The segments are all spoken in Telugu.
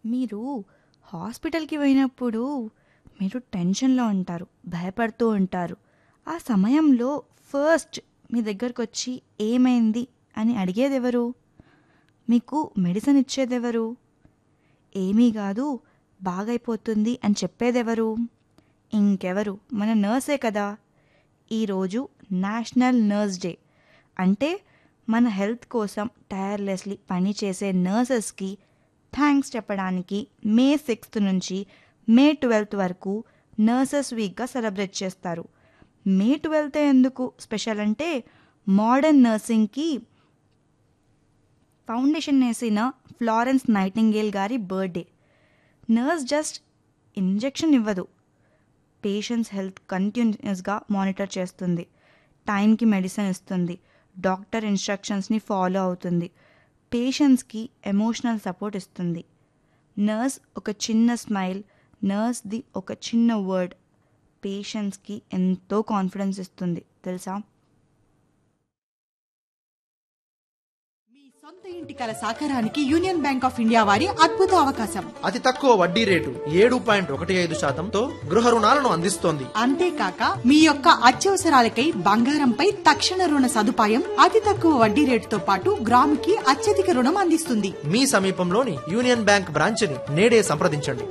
మీరు హాస్పిటల్‌కి పోయినప్పుడు మీరు టెన్షన్‌లో ఉంటారు. భయపడుతూ ఉంటారు. ఆ సమయంలో ఫస్ట్ మీ దగ్గరకొచ్చి ఏమైంది అని అడిగేదెవరు? మీకు మెడిసిన్ ఇచ్చేదెవరు? ఏమీ గాదు బాగైపోతుంది అని చెప్పేదెవరు? ఇంకెవరు మన నర్సే కదా! ఈరోజు నేషనల్ నర్స్ డే. అంటే మన హెల్త్ కోసం టైర్‌లెస్‌లీ పనిచేసే నర్సెస్‌కి థాంక్స్ చెప్పడానికి మే 6థ్ నుంచి మే 12థ్ వరకు నర్సెస్ వీక్‌గా సెలబ్రేట్ చేస్తారు. మే 12థే ఎందుకు స్పెషల్ అంటే మోడర్న్ నర్సింగ్‌కి ఫౌండేషన్ ఏసిన ఫ్లారెన్స్ నైటింగేల్ గారి బర్త్‌డే. నర్స్ జస్ట్ ఇంజెక్షన్ ఇవ్వదు. పేషెంట్స్ హెల్త్ కంటిన్యూయస్‌గా మానిటర్ చేస్తుంది. టైంకి మెడిసిన్ ఇస్తుంది. డాక్టర్ ఇన్‌స్ట్రక్షన్స్‌ని ఫాలో అవుతుంది. పేషెంట్స్‌కి ఎమోషనల్ సపోర్ట్ ఇస్తుంది. నర్స్ ఒక చిన్న స్మైల్, నర్స్‌ది ఒక చిన్న వర్డ్ పేషెంట్స్‌కి ఎంతో కాన్ఫిడెన్స్ ఇస్తుంది తెలుసా? మీ సొంత ఇంటి కల సాకారానికి యూనియన్ బ్యాంక్ ఆఫ్ ఇండియా వారి అద్భుత అవకాశం అతి తక్కువ వడ్డీ రేటు ఏడు పాయింట్ ఒకటి ఐదు శాతంతో గృహ రుణాలను అందిస్తోంది అంతేకాక మీ యొక్క అత్యవసరాలకై బంగారంపై తక్షణ రుణ సదుపాయం అతి తక్కువ వడ్డీ రేటుతో పాటు గ్రాముకి అత్యధిక రుణం అందిస్తుంది మీ సమీపంలోని యూనియన్ బ్యాంక్ బ్రాంచ్ని నేడే సంప్రదించండి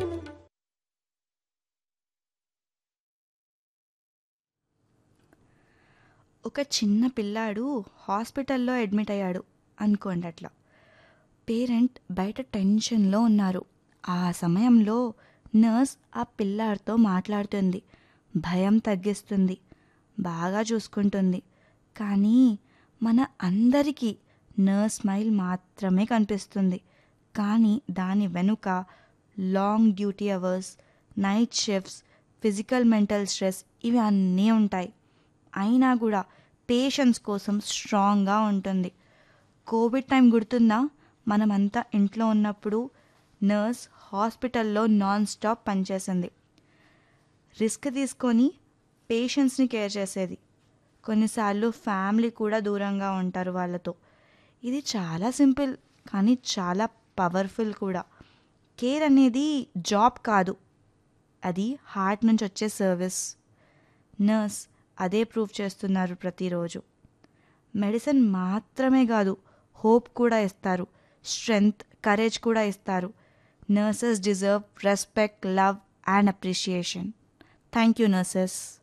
ఒక చిన్న పిల్లాడు హాస్పిటల్లో అడ్మిట్ అయ్యాడు అనుకోండి అట్లా. పేరెంట్ బయట టెన్షన్‌లో ఉన్నారు. ఆ సమయంలో నర్స్ ఆ పిల్లాడితో మాట్లాడుతుంది. భయం తగ్గిస్తుంది. బాగా చూసుకుంటుంది. కానీ మన అందరికీ నర్స్ స్మైల్ మాత్రమే కనిపిస్తుంది. కానీ దాని వెనుక long duty hours, night shifts, physical mental stress ఇవి అన్నీ ఉంటాయి. అయినా గూడా పేషెంట్స్ కోసం స్ట్రాంగ్‌గా ఉంటుంది. కోవిడ్ టైం గుర్తుందా? మనమంతా ఇంట్లో ఉన్నప్పుడు నర్స్ హాస్పిటల్‌లో నాన్ స్టాప్ పనిచేసింది. రిస్క్ తీసుకొని పేషెంట్స్‌ని కేర్ చేసేది. కొన్నిసార్లు ఫ్యామిలీ కూడా దూరంగా ఉంటారు వాళ్ళతో. ఇది చాలా సింపుల్ కానీ చాలా పవర్‌ఫుల్ కూడా. కేర్ అనేది జాబ్ కాదు. అది హార్ట్ నుంచి వచ్చే సర్వీస్. నర్స్ అదే ప్రూవ్ చేస్తున్నారు ప్రతిరోజు. మెడిసిన్ మాత్రమే గాదు హోప్ కూడా ఇస్తారు. స్ట్రెంగ్త్, కరేజ్ కూడా ఇస్తారు. Nurses deserve respect, love and appreciation. Thank you nurses.